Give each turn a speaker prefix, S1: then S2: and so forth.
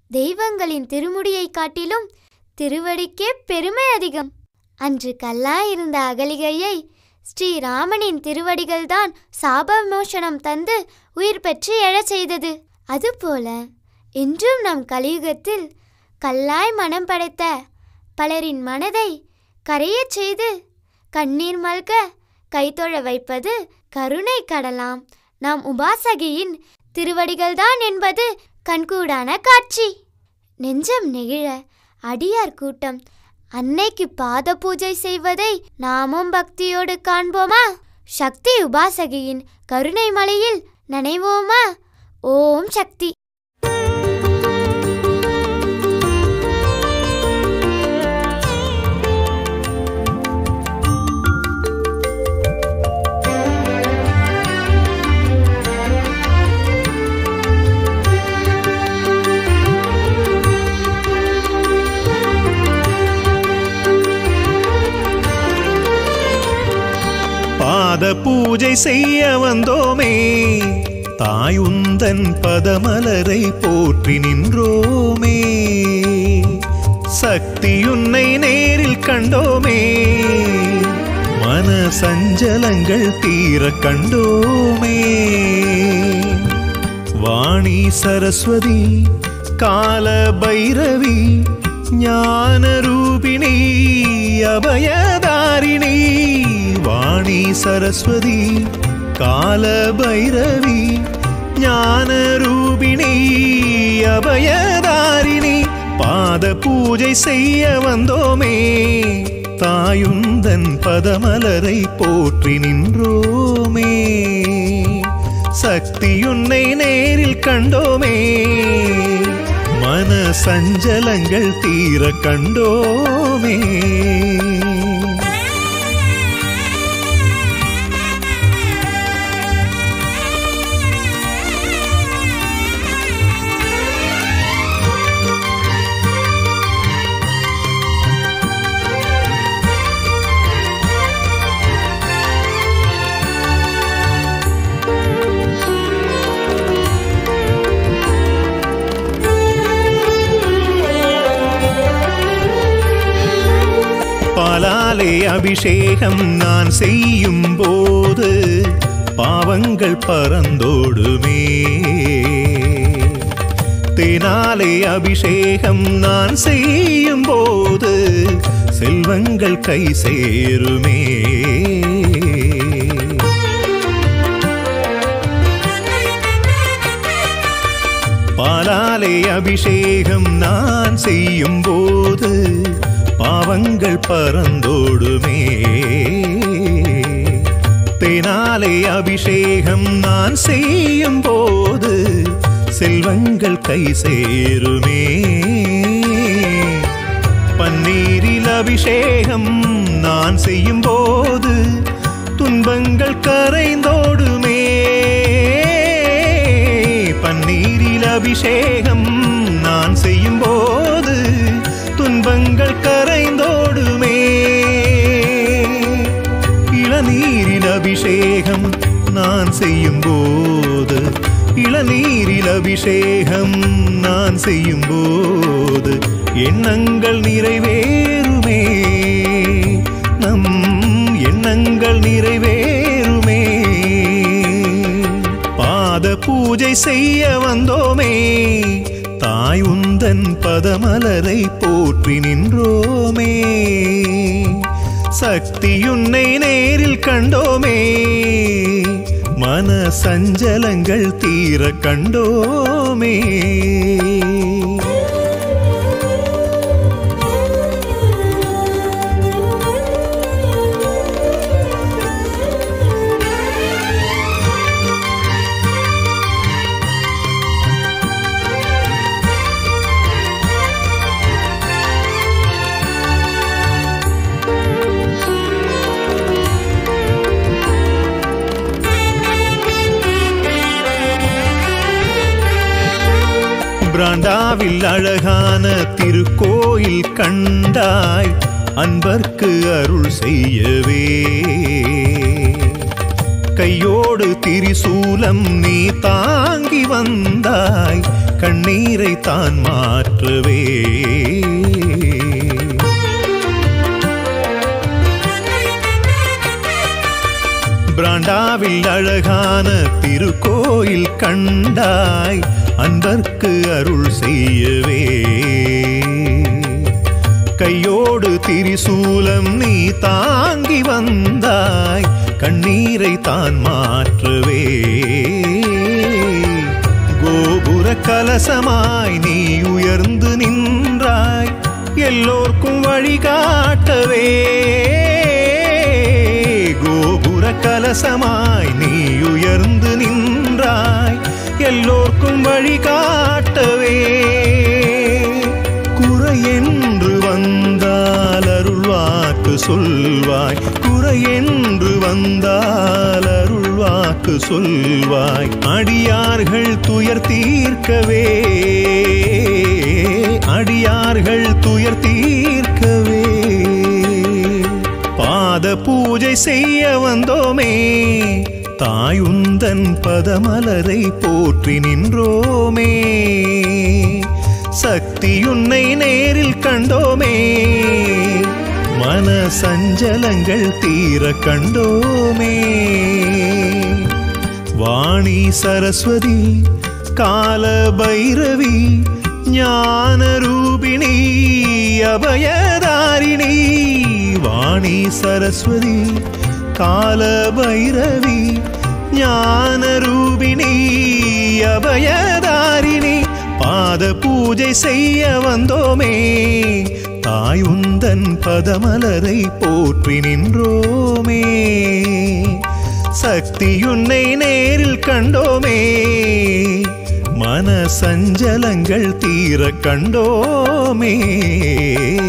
S1: தெய்வங்களின் திருமுடியைக் காட்டிலும் திருவடிக்கே பெருமை அதிகம் அன்று கல்லாயிருந்த அகலிகையை ஸ்ரீராமனின் திருவடிகள்தான் சாப விமோசனம் தந்து உயிர் பெற்று எழச் செய்தது அதுபோல இன்றும் நம் கலியுகத்தில் கல்லாய் மனம் படைத்த பலரின் மனதை கரையச் செய்து கண்ணீர் மல்க கைத்தொழ வைப்பது கருணை கடலாம் நாம் உபாசகியின் திருவடிகள்தான் என்பது கண்கூடான காட்சி நெஞ்சம் நெகிழ அடியார் கூட்டம் அன்னைக்கு பாத பூஜை செய்வதை நாமும் பக்தியோடு காண்போமா சக்தி உபாசகியின் கருணை மலையில் நனைவோமா ஓம் சக்தி
S2: பாத பூஜை செய்ய வந்தோமே தாயுந்தன் பதமலரை போற்றி நின்றோமே சக்தியுன்னை நேரில் கண்டோமே மன சஞ்சலங்கள் தீர கண்டோமே வாணி சரஸ்வதி கால பைரவி ஞான ரூபிணி அபயதாரிணி வாணி சரஸ்வதி கால பைரவி ஞான ரூபிணி அபயதாரிணி பாத பூஜை செய்ய வந்தோமே தாயுந்தன் பதமலரை போற்றி நின்றோமே சக்தியுன்னை நேரில் கண்டோமே மன சஞ்சலங்கள் தீர கண்டோமே பாலாலே அபிஷேகம் நான் செய்யும் போது பாவங்கள் பறந்தோடுமே தேனாலே அபிஷேகம் நான் செய்யும் போது செல்வங்கள் கை சேருமே பாலாலே அபிஷேகம் நான் செய்யும் போது பாவங்கள் பறந்தோடுமே தேனாலே அபிஷேகம் நான் செய்யும் போது செல்வங்கள் கை சேருமே பன்னீரில் அபிஷேகம் நான் செய்யும் போது துன்பங்கள் கரைந்தோடுமே பன்னீரில் அபிஷேகம் நான் செய்யும் போது துன்பங்கள் கரைந்தோடுமே இளநீரில் அபிஷேகம் நான் செய்யும் போது இளநீரில் அபிஷேகம் நான் செய்யும் போது எண்ணங்கள் நிறைவேறுமே நம் எண்ணங்கள் நிறைவேறுமே பாத பூஜை செய்ய வந்தோமே தாய் உந்தன் பதமலரை போற்றி நின்றோமே சக்தியுன்னை நேரில் கண்டோமே மன சஞ்சலங்கள் தீர கண்டோமே பிராண்டாவில் அழகான திருக்கோயில் கண்டாய் அன்பர்க்கு அருள் செய்யவே கையோடு திரிசூலம் நீ தாங்கி வந்தாய் கண்ணீரை தான் மாற்றவே பிராண்டாவில் அழகான திருக்கோயில் கண்டாய் அன்பர்க்கு அருள் செய்யவே கையோடு திரிசூலம் நீ தாங்கி வந்தாய் கண்ணீரை தான் மாற்றவே கோபுர கலசமாய் நீ உயர்ந்து நின்றாய் எல்லோர்க்கும் வழிகாட்டவே கோபுர கலசமாய் நீ உயர்ந்து நின்றாய் எல்லோர்க்கும் வழிகாட்டவே குறையென்று வந்தால் அருள்வாக்கு சொல்வாய் குறையென்று வந்தால் அருள்வாக்கு சொல்வாய் அடியார்கள் துயர் தீர்க்கவே அடியார்கள் துயர் தீர்க்கவே பாத பூஜை செய்ய வந்தோமே தாய் உந்தன் பதமலரை போற்றி நின்றோமே சக்தி உன்னை நேரில் கண்டோமே மன சஞ்சலங்கள் தீர கண்டோமே வாணி சரஸ்வதி கால பைரவி ஞான ரூபிணி அபயதாரிணி வாணி சரஸ்வதி கால பைரவி ஞான ரூபிணி அபயதாரிணி பாத பூஜை செய்ய வந்தோமே தாய் உந்தன் பதமலரை போற்றி நின்றோமே சக்தியுன்னை நேரில் கண்டோமே மன சஞ்சலங்கள் தீர கண்டோமே